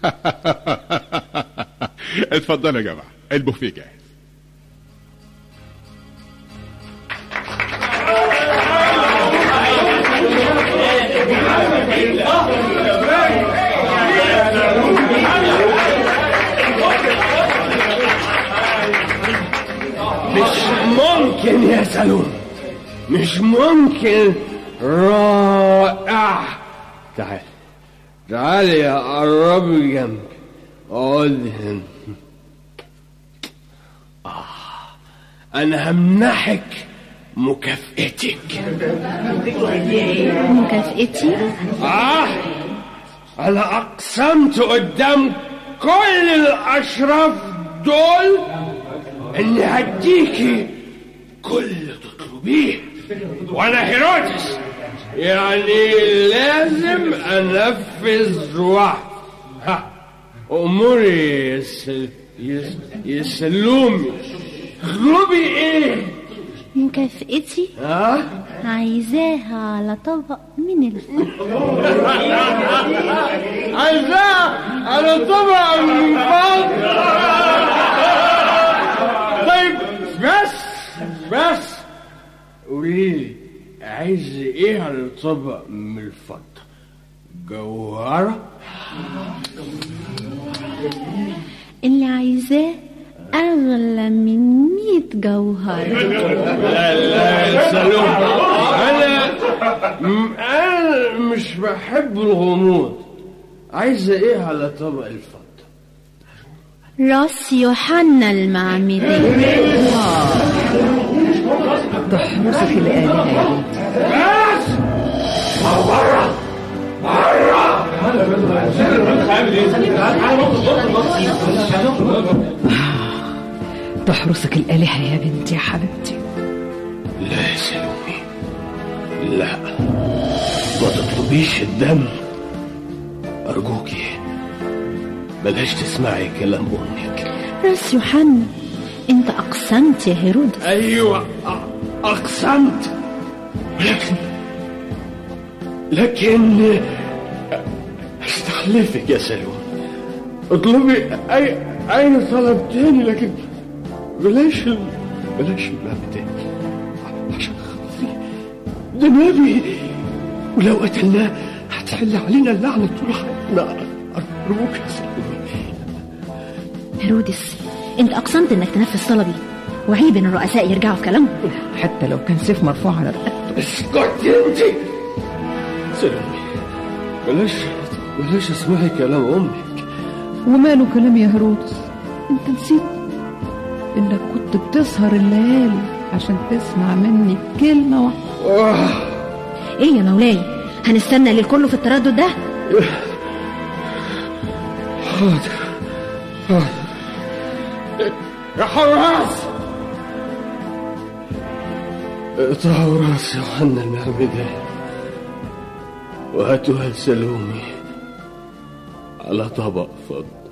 اتفضلوا يا جماعه البوفيه جاهز مش ممكن يا سلوم مش ممكن رائع تعال تعال يا قربي جنبي اقعد هنا آه أنا همنحك مكافئتك مكافئتي آه أنا أقسمت قدام كل الأشراف دول إني هديكي كل اللي تطلبيه وأنا هيرودس يعني لازم أنفذ وعد ها أموري يس... يس... يسلومي اطلبي إيه؟ مكافئتي ها؟ عايزاها على طبق من الفضة عايزاه على طبق من فضة طيب بس بس قولي لي عايز ايه على طبق من الفضة جوهرة اللي عايزاه أغلى من مية جوهر لا لا يا سلوم انا م- انا مش بحب الغموض عايزة ايه على طبق الفضة راس يوحنا المعمدي تحرسك الآلهة يا بنتي بس تحرسك الآلهة يا بنتي يا حبيبتي لا يا سلومي لا ما تطلبيش الدم أرجوكي بلاش تسمعي كلام أمك راس يوحنا انت أقسمت يا هيرودس أيوة أ- أقسمت لكن لكن استحلفك يا سلوم اطلبي أي أي طلب تاني لكن بلاش ال- بلاش الباب تاني عشان خاطري ده نبي ولو قتلناه هتحل علينا اللعنة طول حياتنا أرجوك يا سلوم هيرودس انت أقسمت انك تنفذ طلبي وعيب ان الرؤساء يرجعوا في كلامهم حتى لو كان سيف مرفوع على رقبته اسكت انت سلمي بلاش بلاش اسمعي كلام امك وماله كلام يا هيرودس انت نسيت انك كنت بتسهر الليالي عشان تسمع مني كلمة واحدة ايه يا مولاي هنستنى للكل في التردد ده حاضر حاضر يا حراس اقطعوا راس يوحنا المعمدة وهاتوها لسلومي على طبق فضة